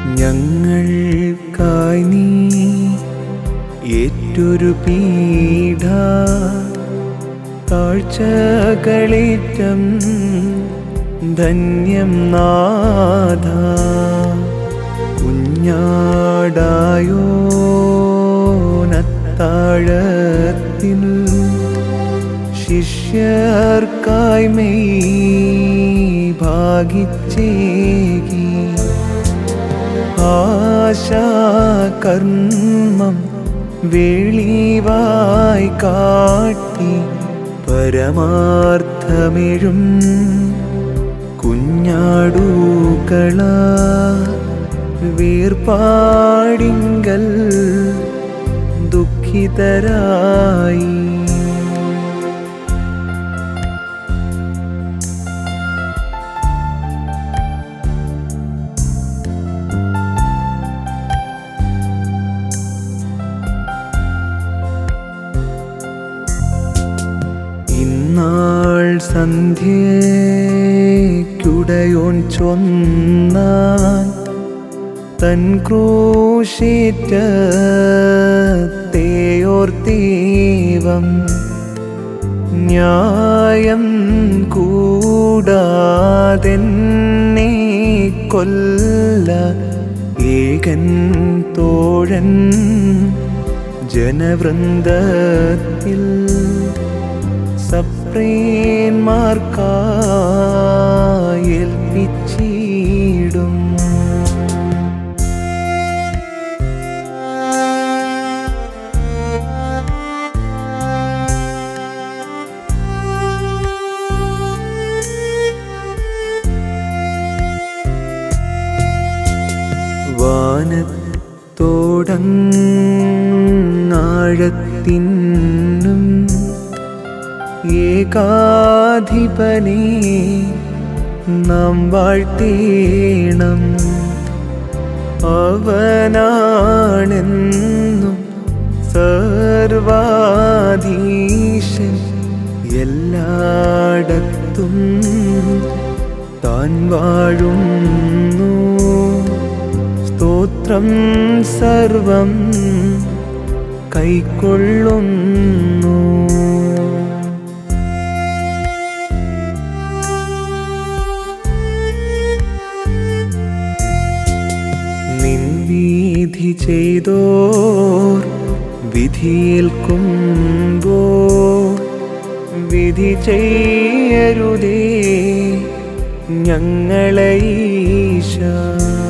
ഞങ്ങൾക്കായി നീ ഏറ്റൊരു പീഡ താഴ്ചകളേറ്റം ധന്യം നാഥ കുഞ്ഞാടായോ നത്താഴത്തിൽ ശിഷ്യർക്കായി മെയ് ഭാഗിച്ചേകി ആശാകർമ്മം വെളിവായി കാട്ടി പരമാർത്ഥമെഴും കുഞ്ഞാടുകള വേർപാടിങ്കൽ ദുഃഖിതരായി ഇന്നാൾ സന്ധ്യയ്ക്കുടയോൻ ചൊന്നാൻ തൻ ക്രൂശേറ്റോർത്തീവം ന്യായം കൂടാതെന്നെ കൊല്ല ഏകൻ തോഴൻ ജനവൃന്ദത്തിൽ സപ്രേന്മാർക്കായേൽപ്പിച്ചിടും വാനത്തോടങ്ങാഴത്തിനും ഏകാധിപനെ നാം വാഴ്ത്തേണം അവനാണെന്നും സർവാധീശൻ എല്ലായിടത്തും താൻ വാഴുന്നു സ്തോത്രം സർവം കൈക്കൊള്ളുന്നു നിൻ വീധി ചെയ്തോർ വിധിയേൽക്കുമ്പോ വിധി ചെയ്യരുതേ ഞങ്ങളെ ഈശ